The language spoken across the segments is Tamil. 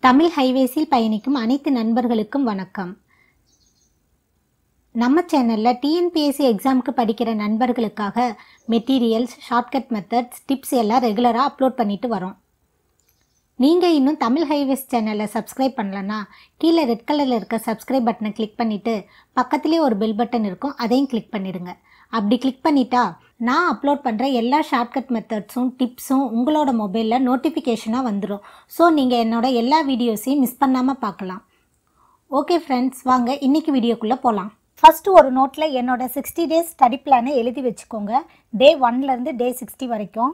தமிழ் ஹைவேஸில் பயணிக்கும் அனைத்து நண்பர்களுக்கும் வணக்கம் நம்ம சேனலில் டிஎன்பிஎஸ்சி எக்ஸாமுக்கு படிக்கிற நண்பர்களுக்காக மெட்டீரியல்ஸ் ஷார்ட்கட் மெத்தட்ஸ் டிப்ஸ் எல்லாம் ரெகுலராக அப்லோட் பண்ணிட்டு வரோம் நீங்கள் இன்னும் தமிழ் ஹைவேஸ் சேனலை சப்ஸ்கிரைப் பண்ணலன்னா கீழே ரெட் கலரில் இருக்க சப்ஸ்கிரைப் பட்டனை கிளிக் பண்ணிவிட்டு பக்கத்துலேயே ஒரு பெல் பட்டன் இருக்கும் அதையும் கிளிக் பண்ணிடுங்க அப்படி கிளிக் பண்ணிட்டா நான் அப்லோட் பண்ணுற எல்லா ஷார்ட்கட் மெத்தட்ஸும் டிப்ஸும் உங்களோட மொபைலில் நோட்டிஃபிகேஷனாக வந்துடும் ஸோ நீங்கள் என்னோட எல்லா வீடியோஸையும் மிஸ் பண்ணாமல் பார்க்கலாம் ஓகே ஃப்ரெண்ட்ஸ் வாங்க இன்னைக்கு வீடியோக்குள்ளே போகலாம் ஃபஸ்ட்டு ஒரு நோட்டில் என்னோட சிக்ஸ்டி டேஸ் ஸ்டடி பிளானை எழுதி வச்சுக்கோங்க டே ஒன்லேருந்து டே சிக்ஸ்டி வரைக்கும்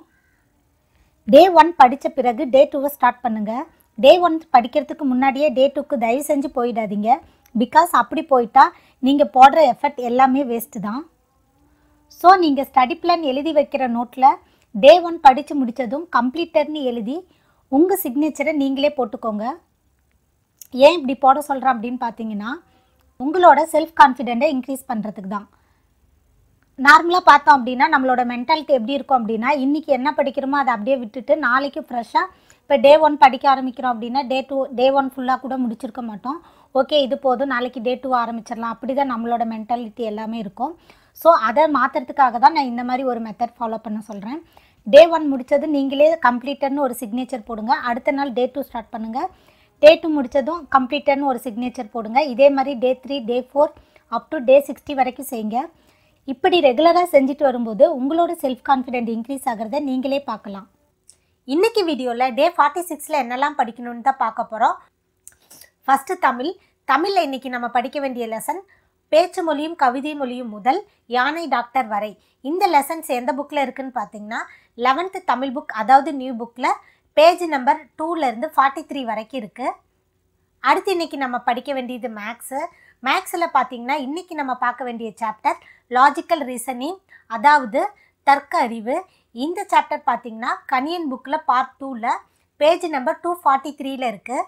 டே ஒன் படித்த பிறகு டே டூவை ஸ்டார்ட் பண்ணுங்கள் டே ஒன் படிக்கிறதுக்கு முன்னாடியே டே டூக்கு தயவு செஞ்சு போயிடாதீங்க பிகாஸ் அப்படி போயிட்டா நீங்கள் போடுற எஃபர்ட் எல்லாமே வேஸ்ட்டு தான் ஸோ நீங்கள் ஸ்டடி பிளான் எழுதி வைக்கிற நோட்டில் டே ஒன் படித்து முடித்ததும் கம்ப்ளீட்டட்னு எழுதி உங்கள் சிக்னேச்சரை நீங்களே போட்டுக்கோங்க ஏன் இப்படி போட சொல்கிறேன் அப்படின்னு பார்த்தீங்கன்னா உங்களோட செல்ஃப் கான்ஃபிடென்ட்டை இன்க்ரீஸ் பண்ணுறதுக்கு தான் நார்மலாக பார்த்தோம் அப்படின்னா நம்மளோட மென்டாலிட்டி எப்படி இருக்கும் அப்படின்னா இன்றைக்கி என்ன படிக்கிறோமோ அதை அப்படியே விட்டுட்டு நாளைக்கு ஃப்ரெஷ்ஷாக இப்போ டே ஒன் படிக்க ஆரம்பிக்கிறோம் அப்படின்னா டே டூ டே ஒன் ஃபுல்லாக கூட முடிச்சிருக்க மாட்டோம் ஓகே இது போதும் நாளைக்கு டே டூ ஆரம்பிச்சிடலாம் அப்படி தான் நம்மளோட மென்டாலிட்டி எல்லாமே இருக்கும் ஸோ அதை மாற்றுறதுக்காக தான் நான் இந்த மாதிரி ஒரு மெத்தட் ஃபாலோ பண்ண சொல்கிறேன் டே ஒன் முடித்தது நீங்களே கம்ப்ளீட்டட்னு ஒரு சிக்னேச்சர் போடுங்க அடுத்த நாள் டே டூ ஸ்டார்ட் பண்ணுங்கள் டே டூ முடித்ததும் கம்ப்ளீட்டட்னு ஒரு சிக்னேச்சர் போடுங்க இதே மாதிரி day three day four up to day sixty வரைக்கும் செய்யுங்க இப்படி ரெகுலராக செஞ்சுட்டு வரும்போது உங்களோட செல்ஃப் கான்ஃபிடென்ட் இன்க்ரீஸ் ஆகிறத நீங்களே பார்க்கலாம் இன்னைக்கு வீடியோவில் டே ஃபார்ட்டி சிக்ஸில் என்னெல்லாம் படிக்கணும்னு தான் பார்க்க போகிறோம் ஃபஸ்ட்டு தமிழ் தமிழில் இன்னைக்கு நம்ம படிக்க வேண்டிய லெசன் பேச்சு மொழியும் கவிதை மொழியும் முதல் யானை டாக்டர் வரை இந்த லெசன்ஸ் எந்த புக்கில் இருக்குன்னு பார்த்தீங்கன்னா லெவன்த்து தமிழ் புக் அதாவது நியூ புக்கில் பேஜ் நம்பர் டூலேருந்து ஃபார்ட்டி த்ரீ வரைக்கும் இருக்குது அடுத்து இன்னைக்கு நம்ம படிக்க வேண்டியது மேக்ஸு மேக்ஸில் பார்த்தீங்கன்னா இன்னைக்கு நம்ம பார்க்க வேண்டிய சாப்டர் லாஜிக்கல் ரீசனிங் அதாவது தர்க்க அறிவு இந்த சாப்டர் பார்த்தீங்கன்னா கனியன் புக்கில் பார்ட் டூவில் பேஜ் நம்பர் டூ ஃபார்ட்டி த்ரீல இருக்குது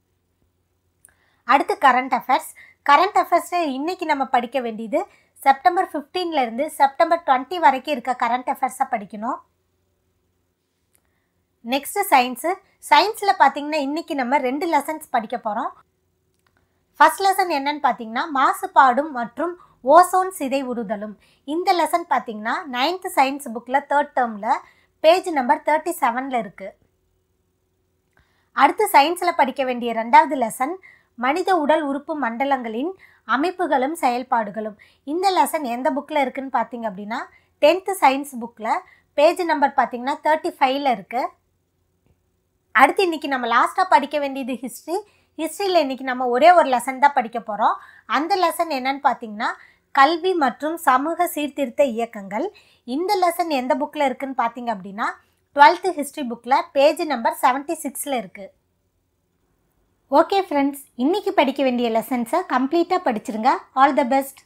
அடுத்து கரண்ட் அஃபேர்ஸ் கரண்ட் அஃபேர்ஸில் இன்னைக்கு நம்ம படிக்க வேண்டியது செப்டம்பர் 15 இருந்து செப்டம்பர் டுவெண்ட்டி வரைக்கும் இருக்க கரண்ட் அஃபேர்ஸை படிக்கணும் நெக்ஸ்ட்டு சயின்ஸு சயின்ஸில் பார்த்தீங்கன்னா இன்னைக்கு நம்ம ரெண்டு லெசன்ஸ் படிக்க போகிறோம் ஃபர்ஸ்ட் லெசன் என்னன்னு பார்த்தீங்கன்னா மாசுபாடும் மற்றும் ஓசோன் சிதைவுறுதலும் இந்த லெசன் பார்த்தீங்கன்னா நைன்த் சயின்ஸ் புக்கில் தேர்ட் டேர்மில் பேஜ் நம்பர் தேர்ட்டி செவனில் இருக்குது அடுத்து சயின்ஸில் படிக்க வேண்டிய ரெண்டாவது லெசன் மனித உடல் உறுப்பு மண்டலங்களின் அமைப்புகளும் செயல்பாடுகளும் இந்த லெசன் எந்த புக்கில் இருக்குன்னு பார்த்தீங்க அப்படின்னா டென்த்து சயின்ஸ் புக்கில் பேஜ் நம்பர் பார்த்தீங்கன்னா தேர்ட்டி ஃபைவ்ல இருக்குது அடுத்து இன்னைக்கு நம்ம லாஸ்ட்டாக படிக்க வேண்டியது ஹிஸ்ட்ரி ஹிஸ்ட்ரியில் இன்னைக்கு நம்ம ஒரே ஒரு லெசன் தான் படிக்க போகிறோம் அந்த லெசன் என்னன்னு பார்த்தீங்கன்னா கல்வி மற்றும் சமூக சீர்திருத்த இயக்கங்கள் இந்த லெசன் எந்த புக்கில் இருக்குன்னு பார்த்தீங்க அப்படின்னா டுவெல்த்து ஹிஸ்ட்ரி புக்கில் பேஜ் நம்பர் செவன்ட்டி சிக்ஸில் இருக்குது ஓகே ஃப்ரெண்ட்ஸ் இன்னைக்கு படிக்க வேண்டிய லெசன்ஸை கம்ப்ளீட்டாக படிச்சிருங்க ஆல் த பெஸ்ட்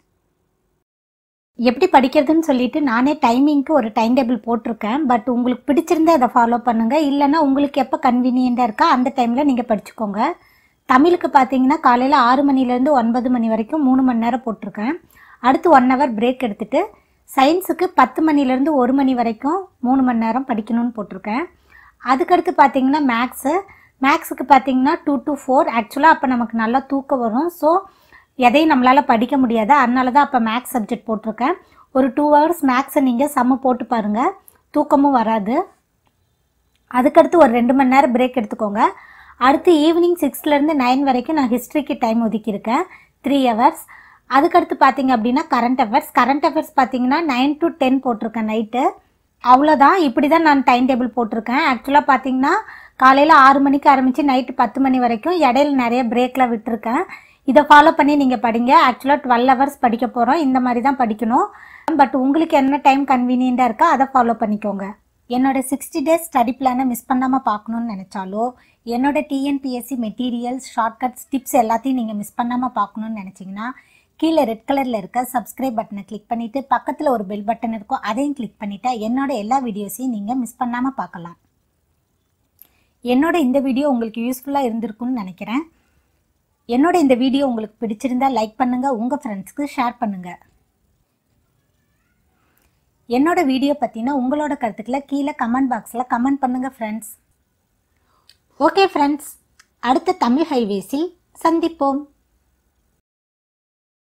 எப்படி படிக்கிறதுன்னு சொல்லிட்டு நானே டைமிங்க்கு ஒரு டைம் டேபிள் போட்டிருக்கேன் பட் உங்களுக்கு பிடிச்சிருந்தா அதை ஃபாலோ பண்ணுங்கள் இல்லைன்னா உங்களுக்கு எப்போ கன்வீனியண்ட்டாக இருக்கோ அந்த டைமில் நீங்கள் படிச்சுக்கோங்க தமிழுக்கு பார்த்தீங்கன்னா காலையில் ஆறு மணிலேருந்து ஒன்பது மணி வரைக்கும் மூணு மணி நேரம் போட்டிருக்கேன் அடுத்து ஒன் ஹவர் பிரேக் எடுத்துகிட்டு சயின்ஸுக்கு பத்து மணிலேருந்து ஒரு மணி வரைக்கும் மூணு மணி நேரம் படிக்கணும்னு போட்டிருக்கேன் அதுக்கடுத்து பார்த்தீங்கன்னா மேக்ஸு மேக்ஸுக்கு பார்த்தீங்கன்னா டூ டு ஃபோர் ஆக்சுவலாக அப்போ நமக்கு நல்லா தூக்கம் வரும் ஸோ எதையும் நம்மளால் படிக்க முடியாது அதனால தான் அப்போ மேக்ஸ் சப்ஜெக்ட் போட்டிருக்கேன் ஒரு டூ ஹவர்ஸ் மேக்ஸை நீங்கள் செம்ம போட்டு பாருங்கள் தூக்கமும் வராது அதுக்கடுத்து ஒரு ரெண்டு மணி நேரம் பிரேக் எடுத்துக்கோங்க அடுத்து ஈவினிங் சிக்ஸ்லேருந்து நைன் வரைக்கும் நான் ஹிஸ்ட்ரிக்கு டைம் ஒதுக்கியிருக்கேன் த்ரீ ஹவர்ஸ் அதுக்கடுத்து பார்த்தீங்க அப்படின்னா கரண்ட் அஃபேர்ஸ் கரண்ட் அஃபேர்ஸ் பார்த்தீங்கன்னா நைன் டு டென் போட்டிருக்கேன் நைட்டு அவ்வளோதான் இப்படி தான் நான் டைம் டேபிள் போட்டிருக்கேன் ஆக்சுவலாக பார்த்தீங்கன்னா காலையில் ஆறு மணிக்கு ஆரம்பித்து நைட்டு பத்து மணி வரைக்கும் இடையில நிறைய பிரேக்கில் விட்டுருக்கேன் இதை ஃபாலோ பண்ணி நீங்கள் படிங்க ஆக்சுவலாக டுவெல் ஹவர்ஸ் படிக்க போகிறோம் இந்த மாதிரி தான் படிக்கணும் பட் உங்களுக்கு என்ன டைம் கன்வீனியண்ட்டாக இருக்கோ அதை ஃபாலோ பண்ணிக்கோங்க என்னோட சிக்ஸ்டி டேஸ் ஸ்டடி பிளானை மிஸ் பண்ணாமல் பார்க்கணுன்னு நினச்சாலோ என்னோட டிஎன்பிஎஸ்சி மெட்டீரியல்ஸ் ஷார்ட்கட்ஸ் டிப்ஸ் எல்லாத்தையும் நீங்கள் மிஸ் பண்ணாமல் பார்க்கணுன்னு நினச்சிங்கன்னா கீழே ரெட் கலரில் இருக்க சப்ஸ்கிரைப் பட்டனை கிளிக் பண்ணிவிட்டு பக்கத்தில் ஒரு பெல் பட்டன் இருக்கும் அதையும் கிளிக் பண்ணிட்டா என்னோட எல்லா வீடியோஸையும் நீங்கள் மிஸ் பண்ணாமல் பார்க்கலாம் என்னோட இந்த வீடியோ உங்களுக்கு யூஸ்ஃபுல்லாக இருந்திருக்கும்னு நினைக்கிறேன் என்னோட இந்த வீடியோ உங்களுக்கு பிடிச்சிருந்தா லைக் பண்ணுங்கள் உங்கள் ஃப்ரெண்ட்ஸ்க்கு ஷேர் பண்ணுங்கள் என்னோட வீடியோ பற்றின உங்களோட கருத்துக்களை கீழே கமெண்ட் பாக்ஸில் கமெண்ட் பண்ணுங்கள் ஃப்ரெண்ட்ஸ் ஓகே ஃப்ரெண்ட்ஸ் அடுத்த தமிழ் ஹைவேஸில் சந்திப்போம்